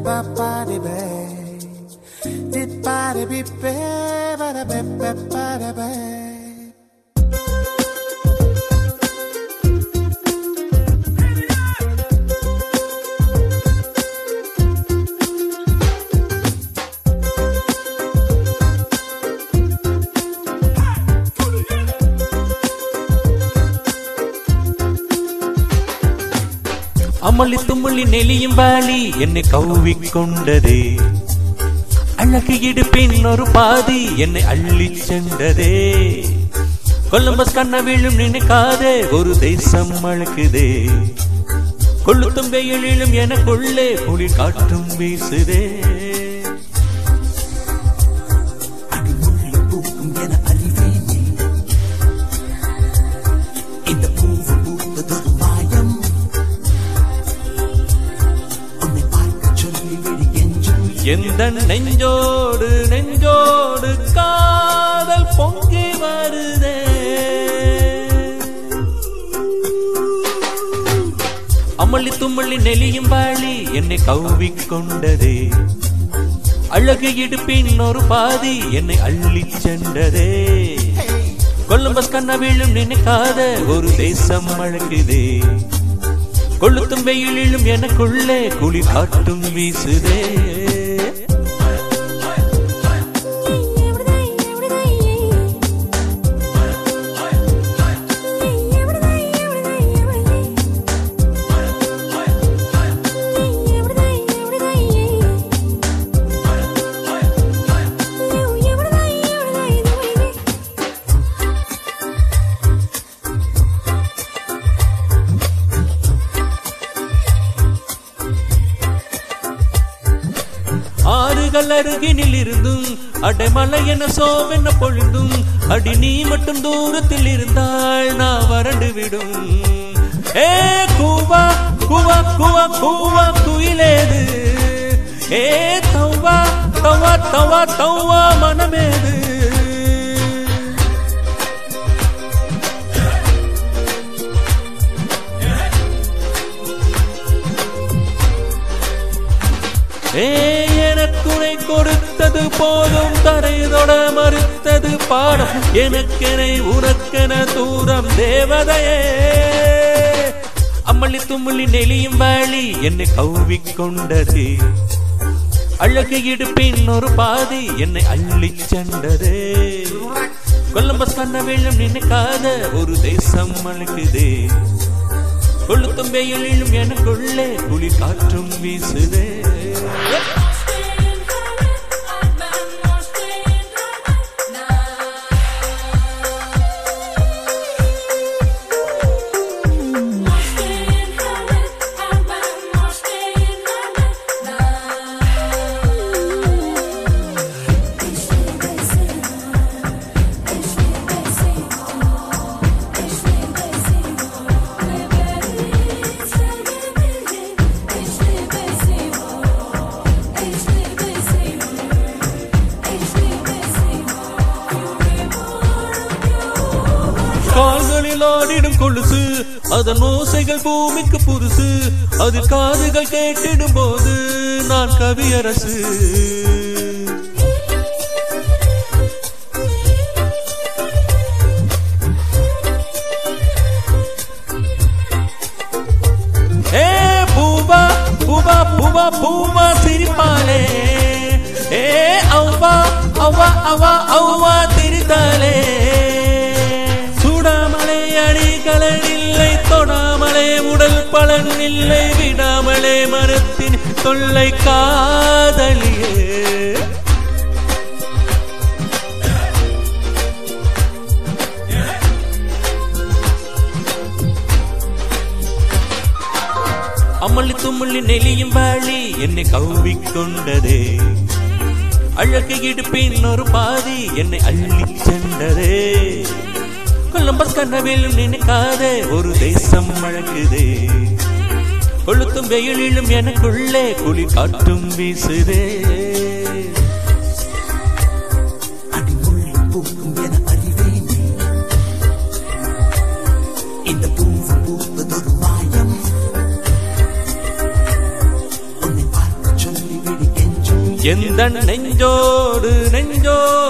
ba ba de ba. Did ba de be ba ba da ba ba ba da ba. அமளி தும்மளி நெளியும் வாலி என்னை கவ்விக்கொண்டதே அழகு இடுப்பின் ஒரு பாதி என்னை அள்ளிச் சென்றதே கொலம்பஸ் கண்ண வீழும் நினைக்காதே ஒரு தேசம் அழுக்குதே கொளுத்தும் வெயிலிலும் எனக்குள்ளே குளிர் காற்றும் வீசுதே அடிமுள்ள பூக்கும் என அறிவேனே இந்த பூவு பூத்ததொரு மாயம் உன்னை பார்க்க சொல்லி விழி என்றும் எந்த நெஞ்சோடு நெஞ்சோடு காதல் பொங்கி வருதே அமளி தும்மளி நெளியும் வாழி என்னை கவ்விக்கொண்டதே அழகு இடுப்பின் ஒரு பாதி என்னை அள்ளிச் சென்றதே கொலம்பஸ் கண்ண வீழும் நினைக்காத ஒரு தேசம் அழகுதே கொளுத்தும் வெயிலிலும் எனக்குள்ளே குளி காட்டும் வீசுதே ஆறுகள் அருகினில் இருந்தும் அடைமலை என சோவென பொழுதும் அடி நீ மட்டும் தூரத்தில் இருந்தால் நான் வறண்டு விடும் ஏ கூவா கூவா கூவா கூவா குயிலேது ஏ தவ்வா தவா தவா தவ்வா மனமேது ஏ எனக்குனை கொடுத்தது போதும் தரைதொட மறுத்தது பாடம் எனக்கெனை உனக்கென தூரம் தேவதையே அம்மளி தும்மளி நெளியும் வாழி என்னை கவ்விக்கொண்டது அழகு இடுப்பின் ஒரு பாதி என்னை அள்ளிச் சென்றதே கொலம்பஸ் கண்ண வெள்ளம் நினைக்காத ஒரு தேசம் அழுக்குதே கொளுத்தும் வெயிலிலும் எனக்குள்ளே குளிர் காற்றும் வீசுதே கால்களில் ஆடிடும் கொலுசு அதன் ஓசைகள் பூமிக்கு புதுசு அது காதுகள் கேட்டிடும் போது நான் கவியரசு ஏ பூவா பூவா பூவா பூவா சிரிப்பாலே ஏ அவ்வா அவ்வா அவ்வா அவ்வா திரித்தாலே சூடாமலே அடிகளன் இல்லை தொடாமலே உடல் பலன் இல்லை விடாமலே மரத்தின் தொல்லை காதலியே அம்மளி தும்மளி நெளியும் வாழி என்னை கவ்விக்கொண்டதே அழகு இடுப்பின் ஒரு பாதி என்னை அள்ளிச் சென்றதே கொலம்பஸ் கனவிலும் நினைக்காத ஒரு தேசம் அழகுதே கொளுத்தும் வெயிலிலும் எனக்குள்ளே குளிர் காட்டும் வீசுதே அடிமுள்ள பூக்கும் என அறிவேனே இந்த பூவு பூத்ததொரு மாயம் உன்னை பார்க்க சொல்லி எந்த நெஞ்சோடு நெஞ்சோடு